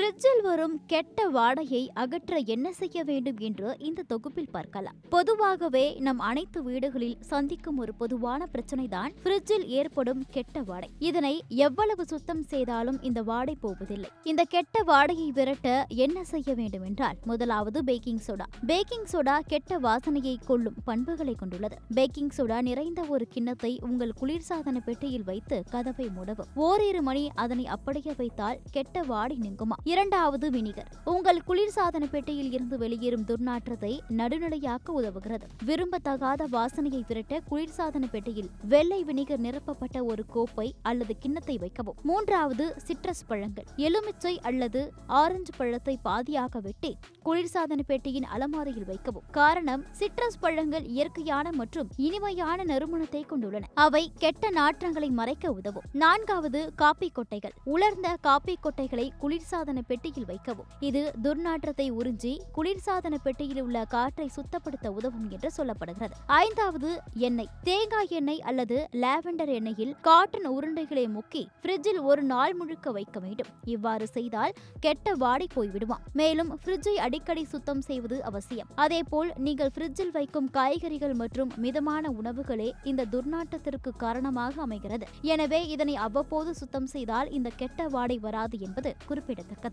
ஃப்ரிட்ஜில் வரும் கெட்ட வாடையை அகற்ற என்ன செய்ய வேண்டும் என்று இந்த தொகுப்பில் பார்க்கலாம் பொதுவாகவே நம் அனைத்து வீடுகளில் சந்திக்கும் ஒரு பொதுவான பிரச்சனைதான் ஃப்ரிட்ஜில் ஏற்படும் கெட்ட வாடை இதனை எவ்வளவு சுத்தம் செய்தாலும் இந்த வாடை போவதில்லை இந்த கெட்ட வாடையை விரட்ட என்ன செய்ய வேண்டும் என்றால் முதலாவது பேக்கிங் சோடா பேக்கிங் சோடா கெட்ட வாசனையை கொள்ளும் பண்புகளை கொண்டுள்ளது பேக்கிங் சோடா நிறைந்த ஒரு கிண்ணத்தை உங்கள் குளிர்சாதன பெட்டியில் வைத்து கதவை மூடவும் ஓரிரு மணி அதனை அப்படியே வைத்தால் கெட்ட வாடை நீங்குமா இரண்டாவது வினிகர் உங்கள் குளிர்சாதன பெட்டியில் இருந்து வெளியேறும் துர்நாற்றத்தை நடுநிலையாக்க உதவுகிறது விரும்பத்தகாத வாசனையை விரட்ட குளிர்சாதன பெட்டியில் வெள்ளை வினிகர் நிரப்பப்பட்ட ஒரு கோப்பை அல்லது கிண்ணத்தை வைக்கவும் மூன்றாவது சிட்ரஸ் பழங்கள் எலுமிச்சை அல்லது ஆரஞ்சு பழத்தை பாதியாக வெட்டி குளிர்சாதன பெட்டியின் அலமாரியில் வைக்கவும் காரணம் சிட்ரஸ் பழங்கள் இயற்கையான மற்றும் இனிமையான நறுமணத்தை கொண்டுள்ளன அவை கெட்ட நாற்றங்களை மறைக்க உதவும் நான்காவது காப்பி கொட்டைகள் உலர்ந்த காப்பி கொட்டைகளை குளிர்சாதன பெட்டியில் வைக்கவும் இது துர்நாற்றத்தை உறிஞ்சி குளிர்சாதன பெட்டியில் உள்ள காற்றை சுத்தப்படுத்த உதவும் என்று சொல்லப்படுகிறது ஐந்தாவது எண்ணெய் தேங்காய் எண்ணெய் அல்லது லாவெண்டர் எண்ணெயில் காட்டன் உருண்டைகளை முக்கி ஃப்ரிட்ஜில் ஒரு நாள் முழுக்க வைக்க வேண்டும் இவ்வாறு செய்தால் கெட்ட வாடை போய்விடுமாம் மேலும் ஃப்ரிட்ஜை அடிக்கடி சுத்தம் செய்வது அவசியம் அதேபோல் நீங்கள் ஃப்ரிட்ஜில் வைக்கும் காய்கறிகள் மற்றும் மிதமான உணவுகளே இந்த துர்நாற்றத்திற்கு காரணமாக அமைகிறது எனவே இதனை அவ்வப்போது சுத்தம் செய்தால் இந்த கெட்ட வாடை வராது என்பது குறிப்பிடத்தக்கது